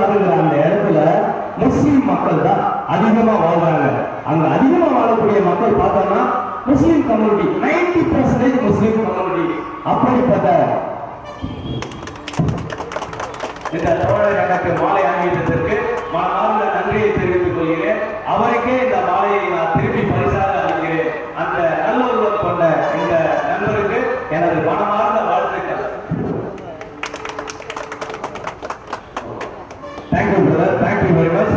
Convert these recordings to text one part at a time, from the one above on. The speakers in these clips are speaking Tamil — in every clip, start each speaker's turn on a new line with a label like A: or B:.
A: வாழுகிற அந்த இடத்துல முஸ்லிம் மக்கள் தான் அதிகமா வாழ்றாங்க அங்க அதிகமா வாழக்கூடிய மக்கள் பார்த்தோம்னா Muslim community ninety percentage Muslim community அப்படிப்பட்ட இந்த தோழர் எனக்கு மாலை அணிவித்ததற்கு மனமார்ந்த நன்றியை தெரிவித்துக் கொள்கிறேன் அவருக்கே இந்த மாலையை நான் திருப்பி பரிசாக அளிக்கிறேன் அந்த நல்லுறவு கொண்ட இந்த நண்பருக்கு எனது மனமார்ந்த வாழ்த்துக்கள் thank you brother thank you very much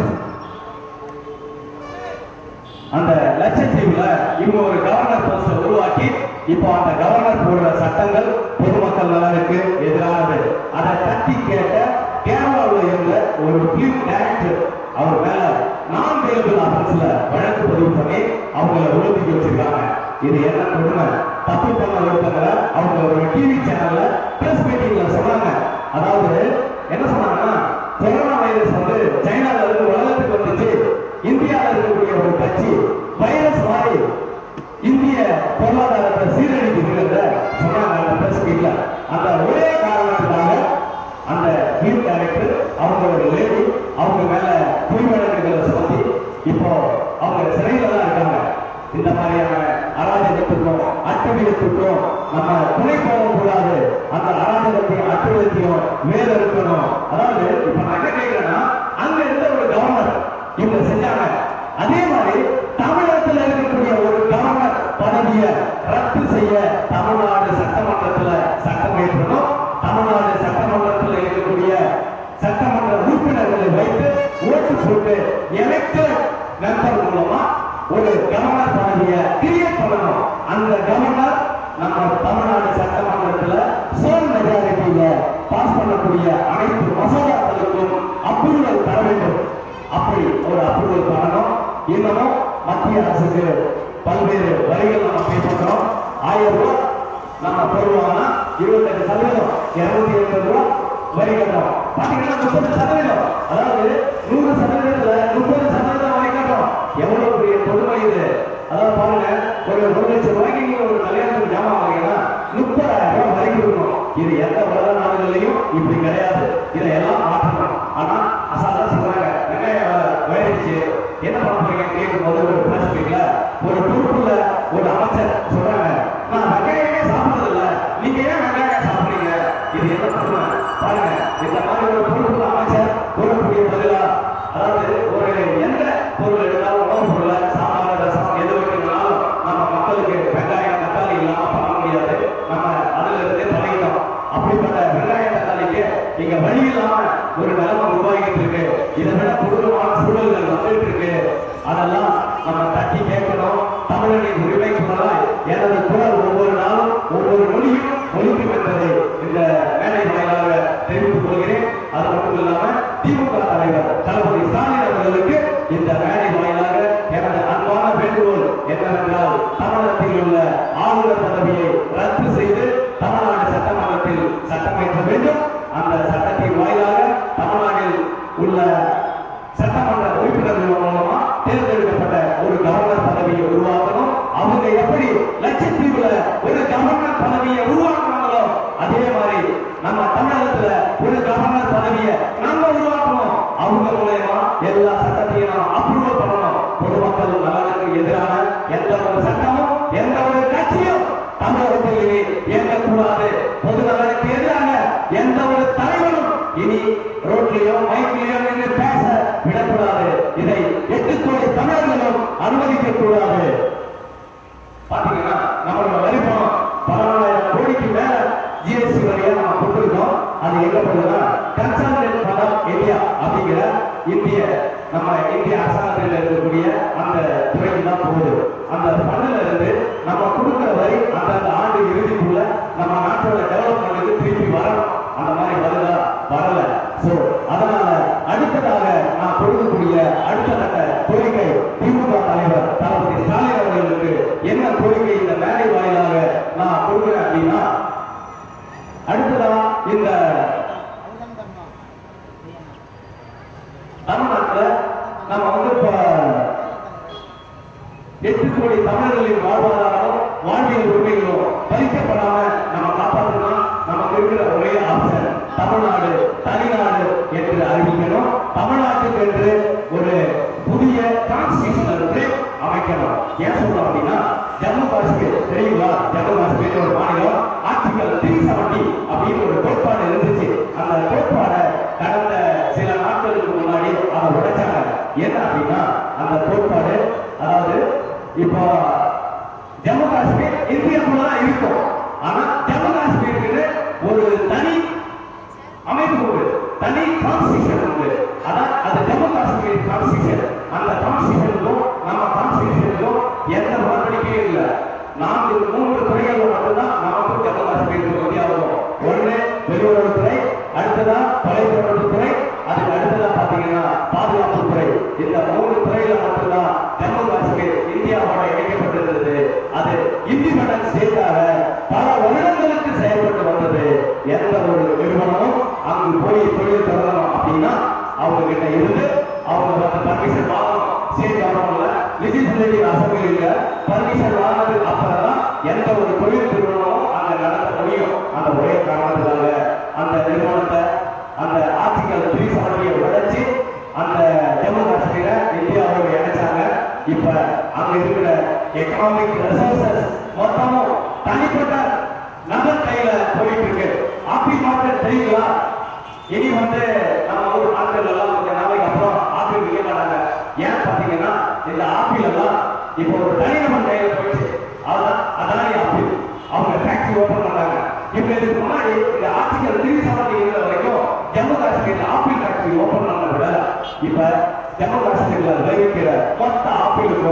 A: அந்த லட்சத்தீவுல இவங்க ஒரு கவர்னர் போஸ்ட உருவாக்கி இப்போ அந்த கவர்னர் போடுற சட்டங்கள் பொதுமக்கள் நலனுக்கு எதிரானது அதை தட்டி கேட்ட கேரளாவில் இருந்த ஒரு பிலிம் டைரக்டர் அவர் மேல நான் வேலுபிள் ஆபீஸ்ல வழக்கு பதிவு பண்ணி அவங்கள ஒழுங்கி வச்சிருக்காங்க இது என்ன கொடுமை தப்பு பண்ண ஒருத்தவங்க அவங்க ஒரு டிவி சேனல்ல பிரஸ் மீட்டிங்ல சொன்னாங்க அதாவது என்ன சொன்னாங்கன்னா கொரோனா வைரஸ் வந்து சைனால இருந்து உலகத்துக்கு வந்துச்சு இந்தியாவில் இருக்கக்கூடிய ஒரு கட்சி வைரஸ் மாதிரி இந்திய பொருளாதாரத்தை சீரழிக்குதுங்கிறத சொன்னாங்க அந்த பிரஸ் மீட்ல அந்த ஒரே காரணத்துக்காக அந்த ஃபிலிம் டைரக்டர் அவங்க ஒரு லேடி அவங்க மேல பொய் வழக்குகளை சுமத்தி இப்போ அவங்க சிறையில தான் இருக்காங்க இந்த மாதிரியான அராஜகத்துக்கும் அட்டுவியத்துக்கும் நம்ம துணை போகக்கூடாது அந்த அராஜகத்தையும் அட்டுவியத்தையும் மேல இருக்கணும் அதாவது இப்ப நான் என்ன கேட்கிறேன்னா அங்க இருந்த ஒரு கவர்னர் இவங்க செஞ்சாங்க அதே மாதிரி தமிழகத்துல இருக்கக்கூடிய ஒரு கவர்னர் பதவியை ரத்து செய்ய தமிழ்நாடு சட்டமன்றத்துல சட்டம் ஏற்றணும் தமிழ்நாடு சட்டமன்றத்தில் இருக்கக்கூடிய சட்டமன்ற உறுப்பினர்களை வைத்து ஓட்டு போட்டு எலெக்டட் மெம்பர் மூலமா ஒரு கவர்னர் பதவியை கிரியேட் பண்ணணும் அந்த கவர்னர் நம்ம தமிழ்நாடு சட்டமன்றத்துல சோல் மெஜாரிட்டியில பாஸ் பண்ணக்கூடிய அனைத்து மசோதாக்களுக்கும் அப்ரூவல் தர வேண்டும் அப்படி ஒரு அப்ரூவல் பண்ணணும் இன்னமும் மத்திய அரசுக்கு பல்வேறு வரிகள் நம்ம பே பண்றோம் ஆயிரம் ரூபாய் நம்ம போடுவாங்கன்னா இருபத்தெட்டு சதவீதம் இருநூத்தி எண்பது ரூபாய் வரி கட்டுறோம் பாத்தீங்கன்னா முப்பது சதவீதம் அதாவது நூறு சதவீதத்துல முப்பது சதவீதம் வரி கட்டுறோம் எவ்வளவு பெரிய கொடுமை இது அதாவது பாருங்க ஒரு ஒரு லட்சம் ரூபாய்க்கு நீங்க ஒரு கல்யாணத்துக்கு ஜாமான் வாங்கினா முப்பதாயிரம் ரூபாய் வரி கொடுக்கணும் இது எந்த உலக நாடுகள்லயும் இப்படி கிடையாது இதை எல்லாம் மாற்றணும் ஆனா அசாதா சொல்றாங்க வெங்காயம் வயிறுச்சு என்ன பண்ண போறீங்க கேட்கும் போது ஒரு பிரஸ் மீட்ல ஒரு பொறுப்புல ஒரு அமைச்சர் சொல்றாங்க நான் வெங்காயமே சாப்பிடுறது இல்ல நீங்க ஏன் வெங்காயம் சாப்பிடுறீங்க இது என்ன பண்ணுங்க பாருங்க இந்த மாதிரி ஒரு பொறுப்புள்ள அமைச்சர் கூறக்கூடிய பதிலா அதாவது ஒரு எந்த பொருள் எடுத்தாலும் உணவு பொருளை சாம்பார் ரசம் எது வைக்கணும்னாலும் நம்ம மக்களுக்கு வெங்காயம் தக்காளி இல்லாம பண்ண முடியாது நம்ம அதுல இருந்தே பழகிட்டோம் அப்படிப்பட்ட வெங்காயம் தக்காளிக்கு இங்க வழி இல்லாம ஒரு நிலைமை உருவாகிட்டு இருக்கு இதை விட கொடூரமான சூழல்கள் வந்துட்டு இருக்கு அதெல்லாம் நம்ம தட்டி கேட்கணும் தமிழனின் உரிமை குரலாய் எனது குரல் ஒவ்வொரு நாளும் ஒவ்வொரு மொழியும் ஒழிக்கும் என்பதை இந்த மேடை வாயிலாக தெரிவித்துக் கொள்கிறேன் அது மட்டும் இல்லாம திமுக தலைவர் தளபதி ஸ்டாலின் அவர்களுக்கு இந்த மேடை வாயிலாக எனது அன்பான வேண்டுகோள் என்னவென்றால் தமிழகத்தில் உள்ள ஆளுநர் பதவியை ரத்து செய்து தமிழ்நாடு சட்டமன்றத்தில் சட்டமேற்ற வேண்டும் அந்த சட்டத்தின் வாயிலாக தமிழ்நாட்டில் உள்ள சட்டமன்ற உறுப்பினர்கள் மூலமா தேர்ந்தெடுக்கப்பட்ட ஒரு கவர்னர் பதவியை உருவாக்கணும் அவங்க எப்படி லட்சத்தீவுல ஒரு கவர்னர் பதவியை உருவாக்குனாங்களோ அதே மாதிரி நம்ம தமிழகத்துல ஒரு கவர்னர் பதவியை நம்ம உருவாக்கணும் அவங்க மூலயமா எல்லா சட்டத்தையும் நாம் அப்ரூவல் பண்ணணும் பொதுமக்கள் நலனுக்கு எதிரான எந்த ஒரு சட்டமும் எந்த ஒரு கட்சியும் தமிழகத்தில் இயங்கக்கூடாது பொது நலனுக்கு எதிராக எந்த ஒரு தலைவரும் இனி ரோட்லயோ மைக்லயோ நின்று பேச விடக்கூடாது இதை எட்டு கோடி தமிழர்களும் அனுமதிக்க கூடாது பாத்தீங்கன்னா நம்மளோட வரி பணம் பதினாலாயிரம் கோடிக்கு மேல ஜிஎஸ்டி வரியா நம்ம கொடுத்துருக்கோம் அது எங்க போகுதுன்னா கன்சல்டன்ட் பணம் இந்தியா அப்படிங்கிற இந்திய நம்ம இந்திய அரசாங்கத்தில் இருக்கக்கூடிய அந்த துறைக்கு தான் போகுது அந்த பணில இருந்து நம்ம கொடுக்கிற வரி அந்தந்த ஆண்டு இறுதிக்குள்ள நம்ம நாட்டோட டெவலப்மெண்ட்டுக்கு திருப்பி வரணும் அந்த மாதிரி வருதா வரல சோ அதனால அடுத்ததாக நான் கொடுக்கக்கூடிய அடுத்த கட்ட கோரிக்கை திமுக தலைவர் தளபதி ஸ்டாலின் அவர்களுக்கு என்ன கோரிக்கை இந்த மேடை வாயிலாக நான் கொடுக்கிறேன் அப்படின்னா அடுத்ததா இந்த தமிழ்நாட்டுல நம்ம வந்து இப்ப எட்டு கோடி தமிழர்களின் வாழ்வாதாரம் வாழ்வியல் உரிமைகளும் பறிக்கப்படாம நம்ம காப்பாற்றணும் நமக்கு இருக்கிற ஒரே ஆப்ஷன் தமிழ்நாடு தனிநாடு என்று அறிவிக்கணும் தமிழ்நாட்டுக்கு என்று ஒரு புதிய கான்ஸ்டியூஷன் வந்து அமைக்கணும் ஏன் சொல்றோம் அப்படின்னா ஜம்மு காஷ்மீர் தெரியுங்களா ஜம்மு காஷ்மீர் ஒரு மாநிலம் ஆர்டிகல் த்ரீ செவன்டி அப்படின்னு ஒரு கோட்பாடு இருந்துச்சு அந்த கோட்பாடை கடந்த சில நாட்களுக்கு முன்னாடி அதை உடைச்சாங்க என்ன அப்படின்னா அந்த கோட்பாடு அதாவது இப்போ ஜம்மு காஷ்மீர் இந்தியாக்குள்ள தான் இருக்கும் ஆனா ஜம்மு காஷ்மீருக்கு ஒரு தனி அமைப்பு உண்டு தனி கான்ஸ்டியூஷன் உண்டு அதான் அது ஜம்மு காஷ்மீர் கான்ஸ்டியூஷன் அந்த கான்ஸ்டியூஷனுக்கும் நம்ம கான்ஸ்டியூஷனுக்கும் எந்த முரண்படிக்கையும் இல்லை நான்கு மூன்று துறைகள் மட்டும்தான் நமக்கு ஜம்மு காஷ்மீருக்கு வித்தியாசம் ஒண்ணு வெளியுறவுத்துறை அடுத்ததா தொலைத்தொடர்பு துறை அதுக்கு அடுத்ததா பாத்தீங்கன்னா பாதுகாப்பு துறை இந்த மூணு துறையில மட்டும்தான் ஜம்மு காஷ்மீர் இந்தியாவோட இணைக்கப்பட்டிருந்தது அது இண்டிபெண்டன்ஸ் ஸ்டேட்டாக பல வருடங்களுக்கு செயல்பட்டு வந்தது எந்த ஒரு நிறுவனமும் அங்கு போய் தொழில் தொடங்கணும் அப்படின்னா அவங்க கிட்ட இருந்து அவங்க வந்து பர்மிஷன் வாங்கணும் ஸ்டேட் கவர்மெண்ட்ல லெஜிஸ்லேட்டிவ் அசம்பிளில பர்மிஷன் வாங்கினதுக்கு அப்புறம் தான் எந்த ஒரு தொழில் நிறுவனமும் அங்க நடத்த முடியும் அந்த ஒரே காரணத்துக்காக அந்த நிறுவனத்தை அந்த ஆர்டிகல் த்ரீ செவன்டியை உடைச்சு அந்த ஜம்மு காஷ்மீரை இந்தியாவோட இணைச்சாங்க இப்ப அங்க இருக்கிற எக்கனாமிக் ரிசோர்சஸ் மொத்தமும் தனிப்பட்ட நபர் கையில போயிட்டு இருக்கு ஆப்பிள் மார்க்கெட் தெரியுங்களா இனி வந்து நம்ம ஊர் ஆட்கள் எல்லாம் கொஞ்ச நாளைக்கு அப்புறம் ஆப்பிள் விற்க மாட்டாங்க ஏன் பாத்தீங்கன்னா இந்த ஆப்பிள் எல்லாம் இப்போ ஒரு தனிநபர் கையில போயிடுச்சு அதான் அதானி ஆப்பிள் அவங்க ஃபேக்டரி ஓபன் பண்ணாங்க இப்ப இதுக்கு முன்னாடி இந்த ஆர்டிகல் த்ரீ செவன்டி இருந்த வரைக்கும் ஜம்மு காஷ்மீர்ல ஆப்பிள் ஃபேக்டரி ஓபன் பண்ண விட இப்ப ஜம்மு காஷ்மீர்ல விளைவிக்கிற மொத்த ஆப்பிள்